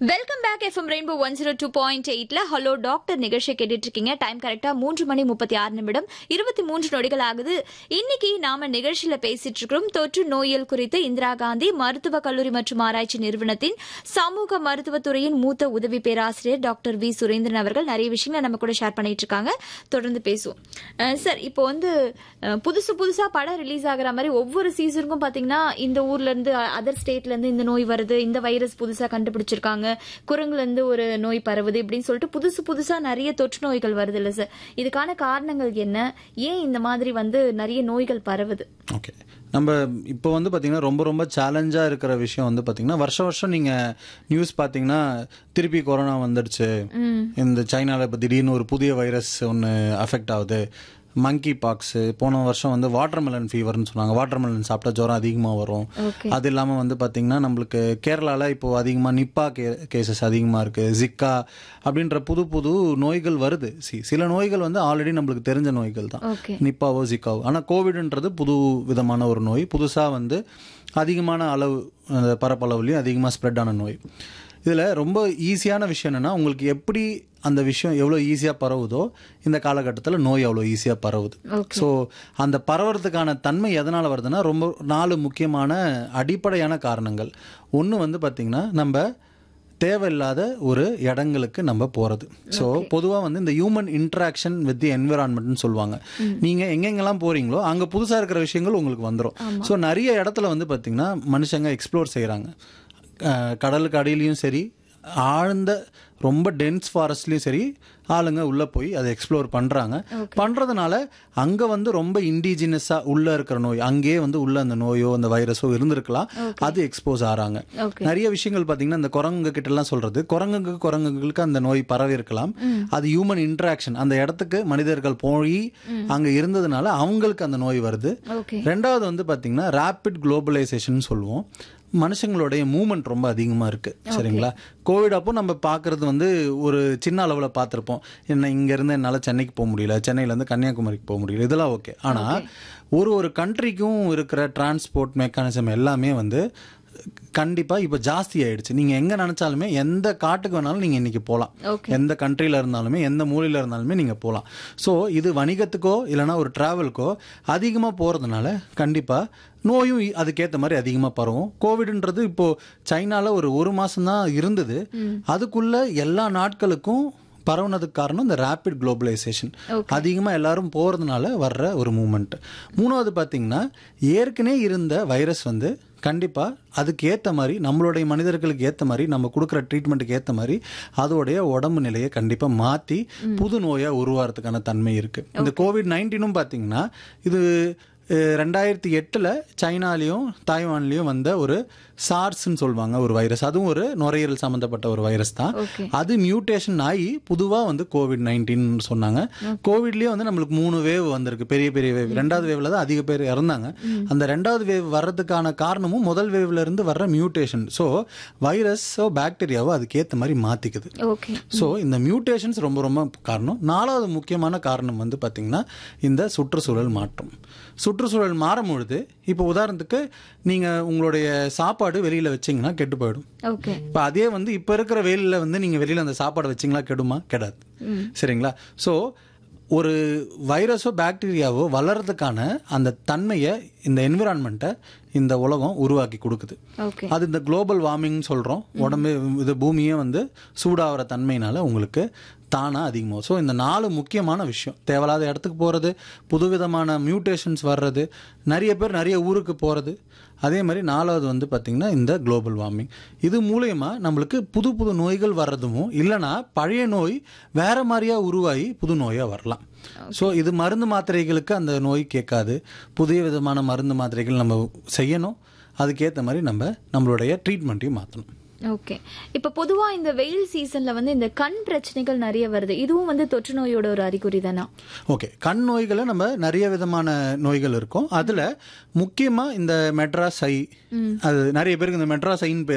welcome back FM Rainbow one zero two point எயிட்ல hello doctor நிகழ்ச்சியை கேட்டுட்டு இருக்கீங்க டைம் கரெக்டா மூன்று மணி முப்பத்தி ஆறு நிமிடம் இருபத்தி மூன்று நொடிகள் ஆகுது இன்னைக்கு நாம நிகழ்ச்சியில பேசிட்டு இருக்கிறோம் தொற்று நோயல் குறித்து இந்திரா காந்தி மருத்துவக் கல்லூரி மற்றும் ஆராய்ச்சி நிறுவனத்தின் சமூக மருத்துவத்துறையின் மூத்த உதவி பேராசிரியர் டாக்டர் வி சுரேந்திரன் அவர்கள் நிறைய விஷயங்களை நம்ம கூட ஷேர் பண்ணிட்டு இருக்காங்க தொடர்ந்து பேசுவோம் அஹ் சார் இப்போ வந்து அஹ், புதுசு புதுசா படம் ரிலீஸ் ஆகுற மாதிரி ஒவ்வொரு சீசனுக்கும் பாத்தீங்கன்னா இந்த ஊர்ல இருந்து அதர் ஸ்டேட்ல இருந்து இந்த நோய் வருது இந்த வைரஸ் புதுசா கண்டுபிடிச்சிருக்காங்க குரங்குல இருந்து ஒரு நோய் பரவுது இப்படின்னு சொல்லிட்டு புதுசு புதுசா நிறைய தொற்று நோய்கள் வருது இல்ல சார் இதுக்கான காரணங்கள் என்ன ஏன் இந்த மாதிரி வந்து நிறைய நோய்கள் பரவுது ஓகே நம்ம இப்போ வந்து பார்த்தீங்கன்னா ரொம்ப ரொம்ப சேலஞ்சாக இருக்கிற விஷயம் வந்து பார்த்தீங்கன்னா வருஷம் வருஷம் நீங்கள் நியூஸ் பார்த்தீங்கன்னா திருப்பி கொரோனா வந்துடுச்சு இந்த சைனாவில் இப்போ திடீர்னு ஒரு புதிய வைரஸ் ஒன்று அஃபெக்ட் ஆகுது மங்கி பாக்ஸ் போன வருஷம் வந்து வாட்டர்மெலன் ஃபீவர்னு சொன்னாங்க வாட்டர்மெலன் சாப்பிட்டா ஜுரம் அதிகமாக வரும் ஓகே அது இல்லாமல் வந்து பார்த்தீங்கன்னா நம்மளுக்கு கேரளாவில் இப்போ அதிகமாக நிப்பா கே கேசஸ் அதிகமாக இருக்குது ஜிக்கா அப்படின்ற புது புது நோய்கள் வருது சி சில நோய்கள் வந்து ஆல்ரெடி நம்மளுக்கு தெரிஞ்ச நோய்கள் தான் ஓகே நிப்பாவோ ஜிக்காவோ ஆனால் கோவிட்ன்றது புது விதமான ஒரு நோய் புதுசாக வந்து அதிகமான அளவு அந்த பரப்பளவுலையும் அதிகமாக ஸ்ப்ரெட் ஆன நோய் இதில் ரொம்ப ஈஸியான விஷயம் என்னென்னா உங்களுக்கு எப்படி அந்த விஷயம் எவ்வளோ ஈஸியாக பரவுதோ இந்த காலகட்டத்தில் நோய் அவ்வளோ ஈஸியாக பரவுது ஓகே ஸோ அந்த பரவுறதுக்கான தன்மை எதனால் வருதுன்னா ரொம்ப நாலு முக்கியமான அடிப்படையான காரணங்கள் ஒன்று வந்து பார்த்திங்கன்னா நம்ம தேவையில்லாத ஒரு இடங்களுக்கு நம்ம போகிறது ஸோ பொதுவாக வந்து இந்த ஹியூமன் இன்ட்ராக்ஷன் வித் தி என்விரான்மெண்ட்னு சொல்லுவாங்க நீங்கள் எங்கெங்கெல்லாம் போகிறீங்களோ அங்கே புதுசாக இருக்கிற விஷயங்கள் உங்களுக்கு வந்துடும் ஸோ நிறைய இடத்துல வந்து பார்த்திங்கன்னா மனுஷங்க எக்ஸ்ப்ளோர் செய்கிறாங்க கடலுக்கு அடியிலையும் சரி ஆழ்ந்த ரொம்ப டென்ஸ் ஃபாரஸ்ட்லேயும் சரி ஆளுங்க உள்ளே போய் அதை எக்ஸ்ப்ளோர் பண்ணுறாங்க பண்ணுறதுனால அங்கே வந்து ரொம்ப இண்டிஜினஸாக உள்ளே இருக்கிற நோய் அங்கேயே வந்து உள்ள அந்த நோயோ அந்த வைரஸோ இருந்திருக்கலாம் அது எக்ஸ்போஸ் ஆகிறாங்க ஓகே நிறைய விஷயங்கள் பார்த்தீங்கன்னா இந்த குரங்கு கிட்ட எல்லாம் சொல்றது குரங்குக்கு குரங்குகளுக்கு அந்த நோய் பரவி இருக்கலாம் அது ஹியூமன் இன்டராக்ஷன் அந்த இடத்துக்கு மனிதர்கள் போய் அங்க இருந்ததுனால அவங்களுக்கு அந்த நோய் வருது ஓகே ரெண்டாவது வந்து பார்த்தீங்கன்னா ரேபிட் குளோபலைசேஷன் சொல்லுவோம் மனுஷங்களுடைய மூமெண்ட் ரொம்ப அதிகமாக இருக்குது சரிங்களா கோவிட் அப்போ நம்ம பார்க்குறது வந்து ஒரு சின்ன அளவில் பார்த்துருப்போம் என்ன இங்கேருந்து என்னால் சென்னைக்கு போக முடியல சென்னையிலேருந்து கன்னியாகுமரிக்கு போக முடியல இதெல்லாம் ஓகே ஆனால் ஒரு ஒரு கண்ட்ரிக்கும் இருக்கிற டிரான்ஸ்போர்ட் மெக்கானிசம் எல்லாமே வந்து கண்டிப்பாக இப்போ ஜாஸ்தி ஆயிடுச்சு நீங்கள் எங்கே நினச்சாலுமே எந்த காட்டுக்கு வேணாலும் நீங்கள் இன்றைக்கி போகலாம் ஓகே எந்த கண்ட்ரியில் இருந்தாலுமே எந்த மூலையில் இருந்தாலுமே நீங்கள் போகலாம் ஸோ இது வணிகத்துக்கோ இல்லைனா ஒரு ட்ராவலுக்கோ அதிகமாக போகிறதுனால கண்டிப்பாக நோயும் இ- அதுக்கேற்ற மாதிரி அதிகமாக பரவும் கோவிட்ன்றது இப்போது சைனாவில் ஒரு ஒரு மாதம்தான் இருந்தது அதுக்குள்ள எல்லா நாட்களுக்கும் பரவுனதுக்கு காரணம் இந்த ரேபிட் குளோபலைசேஷன் அதிகமாக எல்லாரும் போகிறதுனால வர்ற ஒரு மூமெண்ட் மூணாவது பார்த்தீங்கன்னா ஏற்கனவே இருந்த வைரஸ் வந்து கண்டிப்பாக அதுக்கு ஏற்ற மாதிரி நம்மளுடைய மனிதர்களுக்கு ஏற்ற மாதிரி நம்ம கொடுக்குற ட்ரீட்மெண்ட்டுக்கு ஏற்ற மாதிரி அதோடைய உடம்பு நிலையை கண்டிப்பாக மாற்றி புது நோயாக உருவாகிறதுக்கான தன்மை இருக்குது இந்த கோவிட் நைன்டீனும் பார்த்தீங்கன்னா இது அஹ், ரெண்டாயிரத்தி எட்டில் சைனாலேயும் தாய்வான்லேயும் வந்த ஒரு சார்ஸ்ன்னு சொல்லுவாங்க ஒரு வைரஸ் அதுவும் ஒரு நுரையீரல் சம்மந்தப்பட்ட ஒரு வைரஸ் தான் ஓகே அது மியூட்டேஷன் ஆகி பொதுவாக வந்து கோவிட் நைன்டீன் சொன்னாங்க கோவிட்லேயே வந்து நம்மளுக்கு மூணு வேவ் வந்திருக்கு பெரிய பெரிய வேவ் ரெண்டாவது வேவ்ல தான் அதிக பேர் இறந்தாங்க அந்த ரெண்டாவது வேவ் வர்றதுக்கான காரணமும் முதல் வேவ்ல இருந்து வர்ற மியூட்டேஷன் ஸோ வைரஸோ பாக்டீரியாவோ அதுக்கேற்ற மாதிரி மாற்றிக்குது ஓகே ஸோ இந்த மியூட்டேஷன்ஸ் ரொம்ப ரொம்ப காரணம் நாலாவது முக்கியமான காரணம் வந்து பார்த்தீங்கன்னா இந்த சுற்றுச்சூழல் மாற்றம் சுற்றுச்சூழல் மாறும் பொழுது இப்போ உதாரணத்துக்கு நீங்கள் உங்களுடைய சாப்பாடு வெளியில் வச்சீங்கன்னா கெட்டு போயிடும் ஓகே இப்போ அதே வந்து இப்போ இருக்கிற வெயிலில் வந்து நீங்கள் வெளியில் அந்த சாப்பாடு வச்சிங்களா கெடுமா கெடாது சரிங்களா ஸோ ஒரு வைரஸோ பாக்டீரியாவோ வளர்றதுக்கான அந்த தன்மையை இந்த என்விரான்மெண்ட்டை இந்த உலகம் உருவாக்கி கொடுக்குது ஓகே அது இந்த குளோபல் வார்மிங் சொல்கிறோம் உடம்பு இது பூமியே வந்து சூடாகிற தன்மையினால உங்களுக்கு தானாக அதிகமாகும் ஸோ இந்த நாலு முக்கியமான விஷயம் தேவையில்லாத இடத்துக்கு போகிறது புதுவிதமான மியூட்டேஷன்ஸ் வர்றது நிறைய பேர் நிறைய ஊருக்கு போகிறது அதே மாதிரி நாலாவது வந்து பார்த்திங்கன்னா இந்த குளோபல் வார்மிங் இது மூலயமா நம்மளுக்கு புது புது நோய்கள் வர்றதும் இல்லைனா பழைய நோய் வேற மாதிரியா உருவாகி புது நோயாக வரலாம் ஸோ இது மருந்து மாத்திரைகளுக்கு அந்த நோய் கேட்காது புதிய விதமான மருந்து மாத்திரைகள் நம்ம செய்யணும் அதுக்கேற்ற மாதிரி நம்ம நம்மளுடைய ட்ரீட்மெண்ட்டையும் மாற்றணும் ஓகே இப்ப பொதுவா இந்த வெயில் சீசன்ல வந்து இந்த கண் பிரச்சனைகள் நிறைய வருது இதுவும் வந்து தொற்று நோயோட ஒரு அறிகுறி தானா ஓகே கண் நோய்களை நம்ம நிறைய விதமான நோய்கள் இருக்கும் அதில் முக்கியமாக இந்த மெட்ராஸ் ஐ அது நிறைய பேருக்கு இந்த மெட்ராஸ் ஐன்னு பேர்